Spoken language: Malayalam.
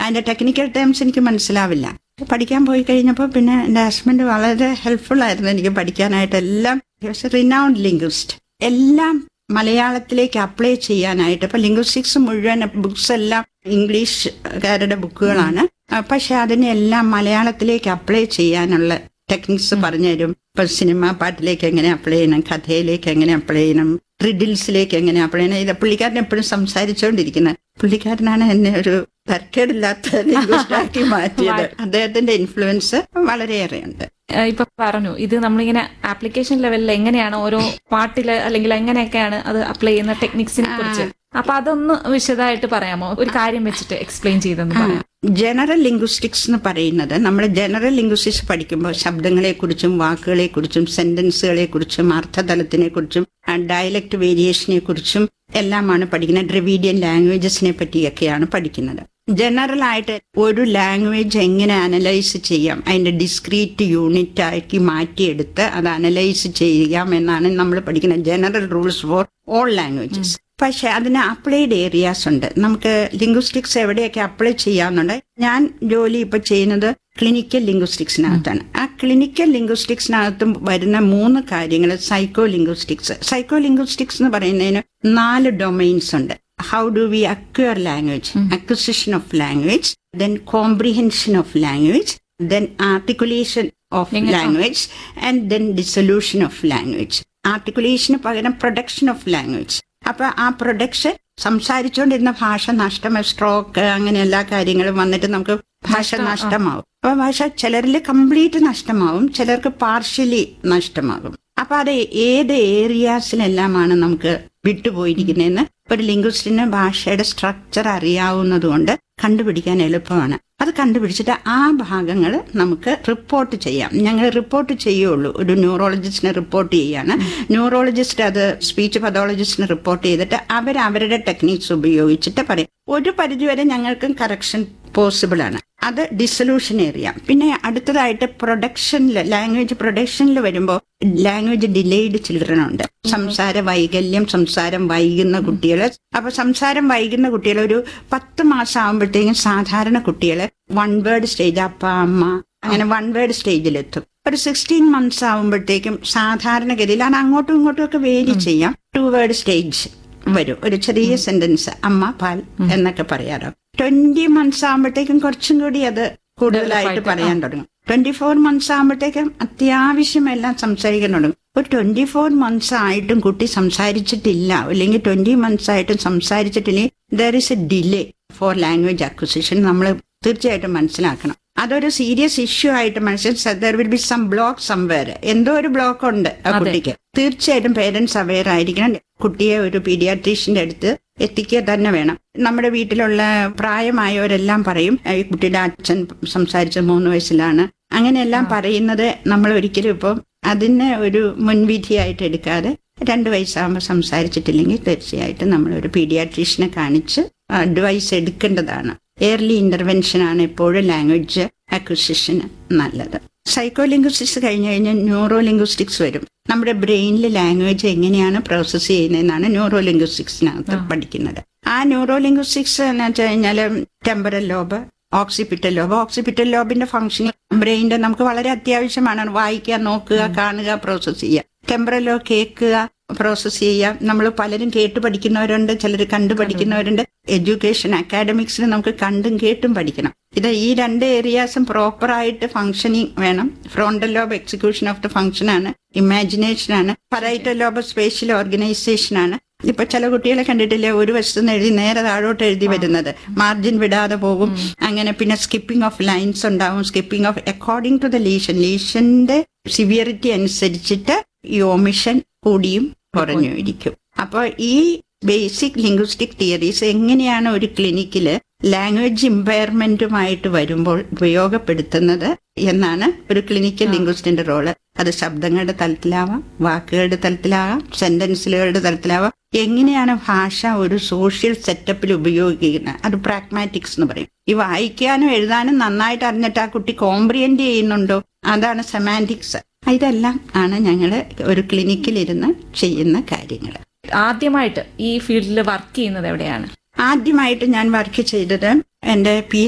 അതിന്റെ ടെക്നിക്കൽ ടേംസ് എനിക്ക് മനസ്സിലാവില്ല പഠിക്കാൻ പോയി കഴിഞ്ഞപ്പോൾ പിന്നെ എൻ്റെ ഹസ്ബൻഡ് വളരെ ഹെൽപ്ഫുൾ ആയിരുന്നു എനിക്ക് പഠിക്കാനായിട്ട് എല്ലാം റിനൗണ്ട് ലിംഗ്വിസ്റ്റ് എല്ലാം മലയാളത്തിലേക്ക് അപ്ലൈ ചെയ്യാനായിട്ട് ഇപ്പൊ ലിംഗ്വിസ്റ്റിക്സ് മുഴുവൻ ബുക്സ് എല്ലാം ഇംഗ്ലീഷുകാരുടെ ബുക്കുകളാണ് ആ, പക്ഷെ അതിനെല്ലാം മലയാളത്തിലേക്ക് അപ്ലൈ ചെയ്യാനുള്ള ടെക്നിക്സ് പറഞ്ഞുതരും ഇപ്പൊ സിനിമ പാട്ടിലേക്ക് എങ്ങനെ അപ്ലൈ ചെയ്യണം കഥയിലേക്ക് എങ്ങനെ അപ്ലൈ ചെയ്യണം റിഡിൽസിലേക്ക് എങ്ങനെ അപ്ലൈ ചെയ്യണം ഇത് പുള്ളിക്കാരൻ എപ്പോഴും സംസാരിച്ചുകൊണ്ടിരിക്കുന്നത് പുള്ളിക്കാരനാണ് എന്നെ ഒരു തരക്കേടില്ലാത്ത linguist ആക്കി മാറ്റിയത് അദ്ദേഹത്തിന്റെ ഇൻഫ്ലുവൻസ് വളരെയേറെയുണ്ട് ഏഹ് ഇപ്പൊ പറഞ്ഞു ഇത് നമ്മളിങ്ങനെ ആപ്ലിക്കേഷൻ ലെവലിൽ എങ്ങനെയാണ് ഓരോ പാട്ടില് അല്ലെങ്കിൽ എങ്ങനെയൊക്കെയാണ് അത് അപ്ലൈ ചെയ്യുന്ന ടെക്നിക്സിനെ കുറിച്ച് അപ്പൊ അതൊന്ന് വിശദമായിട്ട് പറയാമോ ഒരു കാര്യം വെച്ചിട്ട് എക്സ്പ്ലെയിൻ ചെയ്തെന്ന് പറയാം ജനറൽ ലിംഗ്വിസ്റ്റിക്സ് എന്ന് പറയുന്നത് നമ്മൾ ജനറൽ ലിംഗ്വിസ്റ്റിക്സ് പഠിക്കുമ്പോൾ ശബ്ദങ്ങളെക്കുറിച്ചും വാക്കുകളെക്കുറിച്ചും സെന്റൻസുകളെക്കുറിച്ചും അർത്ഥതലത്തിനെ കുറിച്ചും ഡയലക്ട് വേരിയേഷനെ കുറിച്ചും എല്ലാമാണ് പഠിക്കുന്നത് ഡ്രവീഡിയൻ ലാംഗ്വേജസിനെ പറ്റിയൊക്കെയാണ് പഠിക്കുന്നത് ജനറൽ ആയിട്ട് ഒരു ലാംഗ്വേജ് എങ്ങനെ അനലൈസ് ചെയ്യാം അതിന്റെ ഡിസ്ക്രീറ്റ് യൂണിറ്റ് ആക്കി മാറ്റിയെടുത്ത് അത് അനലൈസ് ചെയ്യാം എന്നാണ് നമ്മൾ പഠിക്കുന്ന general rules for all languages പക്ഷെ അതിന് അപ്ലൈഡ് ഏരിയാസ് ഉണ്ട് നമുക്ക് ലിംഗ്വിസ്റ്റിക്സ് എവിടെയൊക്കെ അപ്ലൈ ചെയ്യാവുന്നുണ്ട് ഞാൻ ജോലി ഇപ്പൊ ചെയ്യുന്നത് ക്ലിനിക്കൽ ലിംഗ്വിസ്റ്റിക്സിനകത്താണ് ആ ക്ലിനിക്കൽ ലിംഗ്വിസ്റ്റിക്സിനകത്തും വരുന്ന മൂന്ന് കാര്യങ്ങൾ സൈക്കോ ലിംഗ്വിസ്റ്റിക്സ് സൈക്കോ ലിംഗ്വിസ്റ്റിക്സ് എന്ന് പറയുന്നതിന് നാല് ഡൊമൈൻസ് ഉണ്ട് how do we acquire language acquisition of language then comprehension of language then articulation of language and then dissolution of language ആർട്ടിക്കുലേഷന് പകരം പ്രൊഡക്ഷൻ ഓഫ് ലാംഗ്വേജ് അപ്പൊ ആ പ്രൊഡക്ഷൻ സംസാരിച്ചുകൊണ്ടിരുന്ന ഭാഷ നഷ്ടമായി സ്ട്രോക്ക് അങ്ങനെ എല്ലാ കാര്യങ്ങളും വന്നിട്ട് നമുക്ക് ഭാഷ നഷ്ടമാവും അപ്പൊ ഭാഷ ചിലരിൽ കംപ്ലീറ്റ് നഷ്ടമാവും ചിലർക്ക് പാർഷ്യലി നഷ്ടമാകും അപ്പൊ അത് ഏത് ഏരിയാസിലെല്ലാമാണ് നമുക്ക് വിട്ടുപോയിരിക്കുന്നതെന്ന് ഒരു ലിംഗ്വിസ്റ്റിന് ഭാഷയുടെ സ്ട്രക്ചർ അറിയാവുന്നതുകൊണ്ട് കണ്ടുപിടിക്കാൻ എളുപ്പമാണ് അത് കണ്ടുപിടിച്ചിട്ട് ആ ഭാഗങ്ങൾ നമുക്ക് റിപ്പോർട്ട് ചെയ്യാം ഞങ്ങൾ റിപ്പോർട്ട് ചെയ്യുള്ളൂ ഒരു ന്യൂറോളജിസ്റ്റിനെ റിപ്പോർട്ട് ചെയ്യാണ് ന്യൂറോളജിസ്റ്റ് അത് സ്പീച്ച് പതോളജിസ്റ്റിന് റിപ്പോർട്ട് ചെയ്തിട്ട് അവർ അവരുടെ ടെക്നിക്സ് ഉപയോഗിച്ചിട്ട് പറയും ഒരു പരിധിവരെ ഞങ്ങൾക്കും കറക്ഷൻ പോസിബിൾ ആണ് അത് ഡിസൊല്യൂഷൻ ഏരിയ പിന്നെ അടുത്തതായിട്ട് പ്രൊഡക്ഷനിൽ ലാംഗ്വേജ് പ്രൊഡക്ഷനിൽ വരുമ്പോൾ ലാംഗ്വേജ് ഡിലേഡ് ചിൽഡ്രൻ ഉണ്ട് സംസാര വൈകല്യം സംസാരം വൈകുന്ന കുട്ടികൾ അപ്പൊ സംസാരം വൈകുന്ന കുട്ടികൾ ഒരു പത്ത് മാസം ആകുമ്പോഴത്തേക്കും സാധാരണ കുട്ടികൾ വൺ വേർഡ് സ്റ്റേജ് അപ്പ അമ്മ അങ്ങനെ വൺ വേർഡ് സ്റ്റേജിലെത്തും ഒരു സിക്സ്റ്റീൻ മന്ത്സ് ആകുമ്പോഴത്തേക്കും സാധാരണഗതിയിൽ അത് അങ്ങോട്ടും ഇങ്ങോട്ടും ഒക്കെ വേരി ചെയ്യാം ടു വേർഡ് സ്റ്റേജ് വരും ഒരു ചെറിയ സെന്റൻസ് അമ്മ പാൽ എന്നൊക്കെ പറയാറോ ട്വന്റി മന്ത്സ് ആകുമ്പോഴത്തേക്കും കുറച്ചും കൂടി അത് കൂടുതലായിട്ട് പറയാൻ തുടങ്ങും ട്വന്റി ഫോർ മന്ത്സ് ആകുമ്പോഴത്തേക്കും അത്യാവശ്യം എല്ലാം സംസാരിക്കാൻ തുടങ്ങും ഒരു ട്വന്റി ഫോർ മന്ത്സ് ആയിട്ടും കുട്ടി സംസാരിച്ചിട്ടില്ല അല്ലെങ്കിൽ ട്വന്റി മന്ത്സ് ആയിട്ടും സംസാരിച്ചിട്ടില്ലെങ്കിൽ there is a delay for language acquisition നമ്മൾ തീർച്ചയായിട്ടും മനസ്സിലാക്കണം അതൊരു സീരിയസ് ഇഷ്യൂ ആയിട്ട് മനസ്സിൽ there will be some block somewhere എന്തോ ഒരു ബ്ലോക്ക് ഉണ്ട് ആ കുട്ടിക്ക് തീർച്ചയായിട്ടും പേരൻസ് അവെയർ ആയിരിക്കണം കുട്ടിയെ ഒരു പീഡിയാട്രീഷ്യന്റെ അടുത്ത് എത്തിക്കുക തന്നെ വേണം നമ്മുടെ വീട്ടിലുള്ള പ്രായമായവരെല്ലാം പറയും ഈ കുട്ടിയുടെ അച്ഛൻ സംസാരിച്ച മൂന്ന് വയസ്സിലാണ് അങ്ങനെയെല്ലാം പറയുന്നത് നമ്മൾ ഒരിക്കലും ഇപ്പം അതിനെ ഒരു മുൻവിധിയായിട്ട് എടുക്കാതെ രണ്ട് വയസ്സാകുമ്പോൾ സംസാരിച്ചിട്ടില്ലെങ്കിൽ തീർച്ചയായിട്ടും നമ്മൾ ഒരു പീഡിയാട്രീഷ്യനെ കാണിച്ച് അഡ്വൈസ് എടുക്കേണ്ടതാണ് എയർലി ഇന്റർവെൻഷൻ ആണ് എപ്പോഴും ലാംഗ്വേജ് അക്വിസിഷന് നല്ലത് സൈക്കോ ലിംഗ്വിസ്റ്റിക്സ് കഴിഞ്ഞ് കഴിഞ്ഞാൽ ന്യൂറോ ലിംഗ്വിസ്റ്റിക്സ് വരും നമ്മുടെ ബ്രെയിനിൽ ലാംഗ്വേജ് എങ്ങനെയാണ് പ്രോസസ്സ് ചെയ്യുന്നതെന്നാണ് ന്യൂറോ ലിംഗ്വിസ്റ്റിക്സിനകത്ത് പഠിക്കുന്നത് ആ ന്യൂറോ ലിംഗ്വിസ്റ്റിക്സ് എന്ന് വെച്ച് കഴിഞ്ഞാൽ temporal lobe occipital lobe occipital ലോബിന്റെ ഫംഗ്ഷൻ ബ്രെയിനിന്റെ നമുക്ക് വളരെ അത്യാവശ്യമാണ് വായിക്കുക നോക്കുക കാണുക പ്രോസസ്സ് ചെയ്യുക ടെമ്പറൽ ലോബ് കേൾക്കുക പ്രോസസ്സ് ചെയ്യാം നമ്മൾ പലരും കേട്ട് പഠിക്കുന്നവരുണ്ട് ചിലർ കണ്ടു പഠിക്കുന്നവരുണ്ട് എഡ്യൂക്കേഷൻ അക്കാഡമിക്സിൽ നമുക്ക് കണ്ടും കേട്ടും പഠിക്കണം ഇത് ഈ രണ്ട് ഏരിയാസും പ്രോപ്പറായിട്ട് ഫംഗ്ഷനിങ് വേണം frontal lobe execution of the function ആണ് ഇമാജിനേഷൻ ആണ് പറൈറ്റൽ ലോബ് സ്പേഷ്യൽ ഓർഗനൈസേഷൻ ആണ് ഇപ്പൊ ചില കുട്ടികളെ കണ്ടിട്ടില്ലേ ഒരു വശത്ത് നിന്ന് എഴുതി നേരെ താഴോട്ട് എഴുതി വരുന്നത് മാർജിൻ വിടാതെ പോകും അങ്ങനെ പിന്നെ സ്കിപ്പിംഗ് ഓഫ് ലൈൻസ് ഉണ്ടാവും skipping of according to the lesion ലീഷന്റെ സിവിയറിറ്റി അനുസരിച്ചിട്ട് ഈ ഒമിഷൻ കൂടിയും കുറഞ്ഞു ഇരിക്കും അപ്പോൾ ഈ ബേസിക് ലിംഗ്വിസ്റ്റിക് തിയറീസ് എങ്ങനെയാണ് ഒരു ക്ലിനിക്കില് ലാംഗ്വേജ് ഇമ്പയർമെന്റുമായിട്ട് വരുമ്പോൾ ഉപയോഗപ്പെടുത്തുന്നത് എന്നാണ് ഒരു ക്ലിനിക്കൽ ലിംഗ്വിസ്റ്റിന്റെ റോള് അത് ശബ്ദങ്ങളുടെ തലത്തിലാവാം വാക്കുകളുടെ തലത്തിലാവാം സെന്റൻസുകളുടെ തലത്തിലാവാം എങ്ങനെയാണ് ഭാഷ ഒരു സോഷ്യൽ സെറ്റപ്പിൽ ഉപയോഗിക്കുന്നത് അത് പ്രാഗ്മാറ്റിക്സ് എന്ന് പറയും ഈ വായിക്കാനും എഴുതാനും നന്നായിട്ട് അറിഞ്ഞിട്ട് ആ കുട്ടി കോംപ്രിയന്റ് ചെയ്യുന്നുണ്ടോ അതാണ് സെമാൻറ്റിക്സ് ഇതെല്ലാം ആണ് ഞങ്ങൾ ഒരു ക്ലിനിക്കിലിരുന്ന് ചെയ്യുന്ന കാര്യങ്ങൾ ആദ്യമായിട്ട് ഈ ഫീൽഡിൽ വർക്ക് ചെയ്യുന്നത് എവിടെയാണ് ആദ്യമായിട്ട് ഞാൻ വർക്ക് ചെയ്തത് എന്റെ പി